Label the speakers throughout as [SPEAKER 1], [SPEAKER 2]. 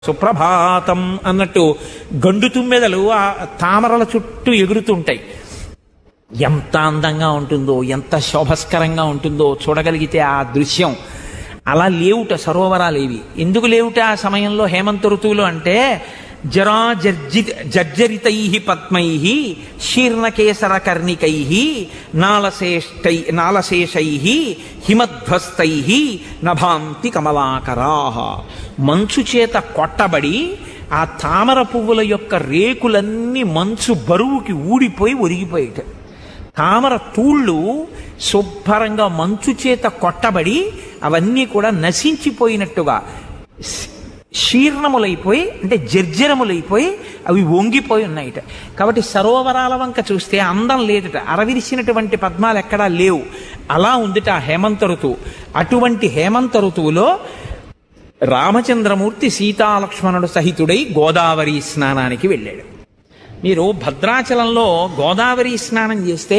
[SPEAKER 1] సుప్రభాతం అన్నట్టు గండు తుమ్మెదలు ఆ తామరల చుట్టూ ఎగురుతుంటాయి ఎంత అందంగా ఉంటుందో ఎంత శోభస్కరంగా ఉంటుందో చూడగలిగితే ఆ దృశ్యం అలా లేవుట సరోవరాలేవి ఎందుకు లేవుట ఆ సమయంలో హేమంత ఋతువులు అంటే జరా జర్జి జర్జరితై పద్మై శీర్ణకేసర కర్ణికై నాలశేష్టై నాలశేషై హిమధ్వస్తై నభాంతి కమలాకరా మంచు చేత కొట్టబడి ఆ తామర పువ్వుల యొక్క రేకులన్నీ మంచు బరువుకి ఊడిపోయి ఒరిగిపోయేట తామర తూళ్ళు శుభ్రంగా మంచు చేత కొట్టబడి అవన్నీ కూడా నశించిపోయినట్టుగా శ- శీర్ణములైపోయి అంటే జర్జరములైపోయి అవి వంగిపోయి ఉన్నాయిట కాబట్టి సరోవరాల వంక చూస్తే అందం లేదుట అరవిరిసినటువంటి పద్మాలు ఎక్కడా లేవు అలా ఉందిట ఆ హేమంత ఋతువు అటువంటి హేమంత ఋతువులో రామచంద్రమూర్తి సీతాలక్ష్మణుడు సహితుడై గోదావరి స్నానానికి వెళ్ళాడు మీరు భద్రాచలంలో గోదావరి స్నానం చేస్తే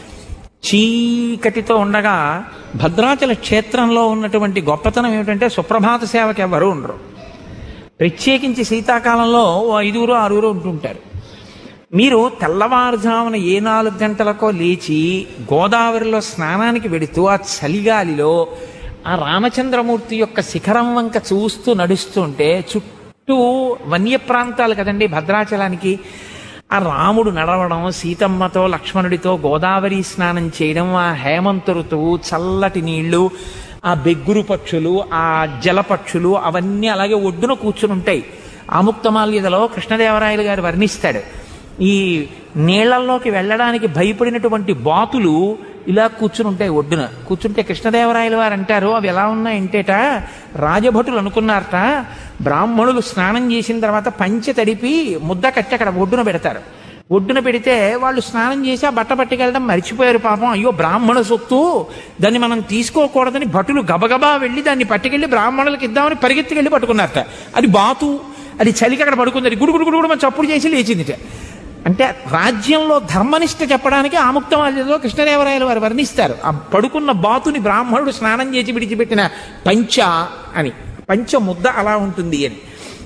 [SPEAKER 1] చీకటితో ఉండగా భద్రాచల క్షేత్రంలో ఉన్నటువంటి గొప్పతనం ఏమిటంటే సుప్రభాత సేవకి ఎవరు ఉండరు ప్రత్యేకించి శీతాకాలంలో ఓ ఐదుగురు ఆరుగురు ఉంటుంటారు మీరు తెల్లవారుజామున ఏ నాలుగు గంటలకో లేచి గోదావరిలో స్నానానికి వెడుతూ ఆ చలిగాలిలో ఆ రామచంద్రమూర్తి యొక్క శిఖరం వంక చూస్తూ నడుస్తుంటే చుట్టూ వన్య ప్రాంతాలు కదండి భద్రాచలానికి ఆ రాముడు నడవడం సీతమ్మతో లక్ష్మణుడితో గోదావరి స్నానం చేయడం ఆ హేమంత ఋతువు చల్లటి నీళ్లు ఆ బెగ్గురు పక్షులు ఆ జల పక్షులు అవన్నీ అలాగే ఒడ్డున కూర్చుని ఉంటాయి ఆముక్తమాల్యదలో కృష్ణదేవరాయలు గారు వర్ణిస్తాడు ఈ నీళ్లల్లోకి వెళ్ళడానికి భయపడినటువంటి బాతులు ఇలా కూర్చుని ఉంటాయి ఒడ్డున కూర్చుంటే కృష్ణదేవరాయలు వారు అంటారు అవి ఎలా ఉన్నాయంటేట రాజభటులు అనుకున్నారట బ్రాహ్మణులు స్నానం చేసిన తర్వాత పంచె తడిపి ముద్ద కట్టి అక్కడ ఒడ్డున పెడతారు ఒడ్డున పెడితే వాళ్ళు స్నానం చేసి ఆ బట్ట పట్టుకెళ్ళడం మర్చిపోయారు పాపం అయ్యో బ్రాహ్మణ సొత్తు దాన్ని మనం తీసుకోకూడదని భటులు గబగబా వెళ్ళి దాన్ని పట్టుకెళ్ళి బ్రాహ్మణులకు ఇద్దామని పరిగెత్తుకెళ్ళి పట్టుకున్నారట అది బాతు అది చలికి అక్కడ పడుకుంది అది గుడు గుడు గుడు మన చప్పుడు చేసి లేచిందిట అంటే రాజ్యంలో ధర్మనిష్ట చెప్పడానికి ఆముక్తమాల్యంలో కృష్ణదేవరాయలు వారు వర్ణిస్తారు ఆ పడుకున్న బాతుని బ్రాహ్మణుడు స్నానం చేసి విడిచిపెట్టిన పంచ అని పంచ ముద్ద అలా ఉంటుంది అని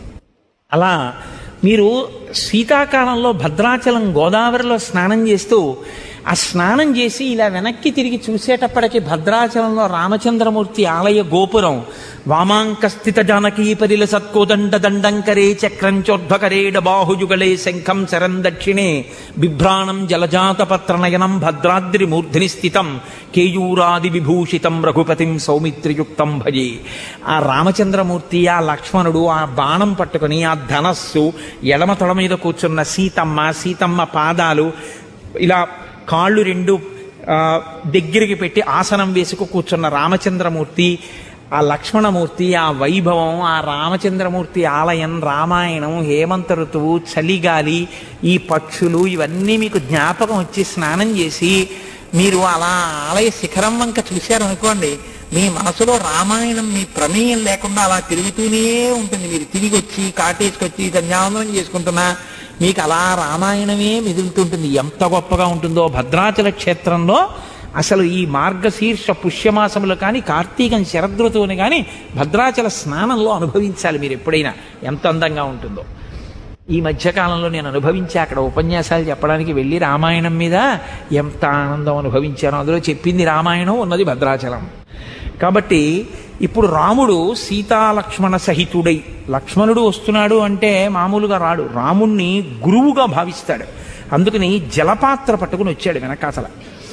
[SPEAKER 1] అలా మీరు శీతాకాలంలో భద్రాచలం గోదావరిలో స్నానం చేస్తూ ఆ స్నానం చేసి ఇలా వెనక్కి తిరిగి చూసేటప్పటికి భద్రాచలంలో రామచంద్రమూర్తి ఆలయ గోపురం వామాంక స్థిత జానకీ పరిల సత్కోదండ దండంకరే చక్రంచోర్ధ్వకరేడ బాహుజుగళే శంఖం శరం దక్షిణే బిభ్రాణం జలజాత పత్రనయనం భద్రాద్రి మూర్ధిని స్థితం కేయూరాది విభూషితం రఘుపతిం సౌమిత్రియుక్తం భజే ఆ రామచంద్రమూర్తి ఆ లక్ష్మణుడు ఆ బాణం పట్టుకుని ఆ ధనస్సు ఎడమ తొడ మీద కూర్చున్న సీతమ్మ సీతమ్మ పాదాలు ఇలా కాళ్ళు రెండు ఆ, దగ్గరికి పెట్టి ఆసనం వేసుకు కూర్చున్న రామచంద్రమూర్తి ఆ లక్ష్మణమూర్తి ఆ వైభవం ఆ రామచంద్రమూర్తి ఆలయం రామాయణం హేమంత ఋతువు చలిగాలి ఈ పక్షులు ఇవన్నీ మీకు జ్ఞాపకం వచ్చి స్నానం చేసి మీరు అలా ఆలయ శిఖరం వంక చూశారనుకోండి మీ మనసులో రామాయణం మీ ప్రమేయం లేకుండా అలా తిరుగుతూనే ఉంటుంది మీరు తిరిగి వచ్చి కాటేజ్కి వచ్చి సంధ్యావందనం చేసుకుంటున్నా మీకు అలా రామాయణమే మిగులుతుంటుంది ఎంత గొప్పగా ఉంటుందో భద్రాచల క్షేత్రంలో అసలు ఈ మార్గశీర్ష పుష్యమాసములు కానీ కార్తీకం శరదృతువుని కానీ భద్రాచల స్నానంలో అనుభవించాలి మీరు ఎప్పుడైనా ఎంత అందంగా ఉంటుందో ఈ మధ్యకాలంలో నేను అనుభవించి అక్కడ ఉపన్యాసాలు చెప్పడానికి వెళ్ళి రామాయణం మీద ఎంత ఆనందం అనుభవించానో అందులో చెప్పింది రామాయణం ఉన్నది భద్రాచలం కాబట్టి ఇప్పుడు రాముడు సీతాలక్ష్మణ సహితుడై లక్ష్మణుడు వస్తున్నాడు అంటే మామూలుగా రాడు రాముణ్ణి గురువుగా భావిస్తాడు అందుకని జలపాత్ర పట్టుకుని వచ్చాడు వెనకాతల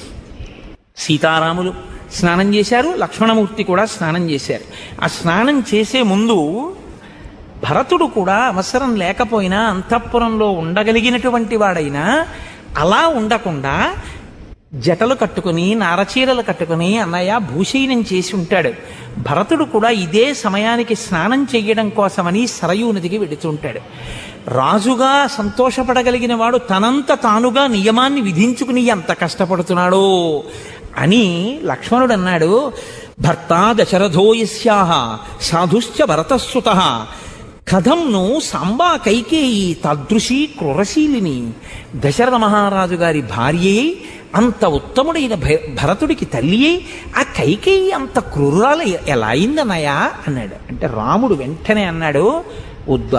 [SPEAKER 1] సీతారాములు స్నానం చేశారు లక్ష్మణమూర్తి కూడా స్నానం చేశారు ఆ స్నానం చేసే ముందు భరతుడు కూడా అవసరం లేకపోయినా అంతఃపురంలో ఉండగలిగినటువంటి వాడైనా అలా ఉండకుండా జటలు కట్టుకుని నారచీరలు కట్టుకుని అన్నయ్య భూషయనం చేసి ఉంటాడు భరతుడు కూడా ఇదే సమయానికి స్నానం చెయ్యడం కోసమని సరయూ నదికి వెడుతుంటాడు రాజుగా సంతోషపడగలిగిన వాడు తనంత తానుగా నియమాన్ని విధించుకుని ఎంత కష్టపడుతున్నాడో అని లక్ష్మణుడు అన్నాడు భర్త దశరథోయస్యాహ సాధుశ్చ భరతశ్రుత కథంను సాంబా కైకేయి తదృశీ క్రూరశీలిని దశరథ మహారాజు గారి భార్యయై అంత ఉత్తముడైన భ- భరతుడికి తల్లి అయి ఆ కైకేయి అంత క్రూరాలు ఎలా అయిందన్నయ్యా అన్నాడు అంటే రాముడు వెంటనే అన్నాడు ఉద్ద